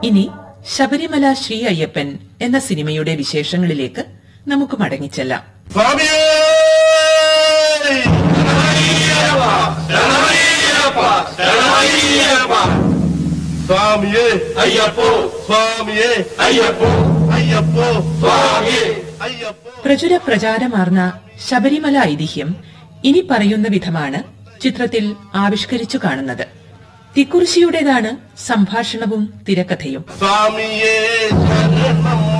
ഇനി ശബരിമല ശ്രീ അയ്യപ്പൻ എന്ന സിനിമയുടെ വിശേഷങ്ങളിലേക്ക് നമുക്ക് മടങ്ങിച്ചെല്ലാം സ്വാമിയേ സ്വാമിയേ അയ്യപ്പോ സ്വാമിയേ അയ്യപ്പോ അയ്യപ്പോ സ്വാമിയേ അയ്യപ്പോ പ്രചുര പ്രചാരമാർന്ന ശബരിമല ഐതിഹ്യം ഇനി പറയുന്ന വിധമാണ് ചിത്രത്തിൽ ആവിഷ്കരിച്ചു കാണുന്നത് തിക്കുറിശിയുടേതാണ് സംഭാഷണവും തിരക്കഥയും സ്വാമിയേ ശരണം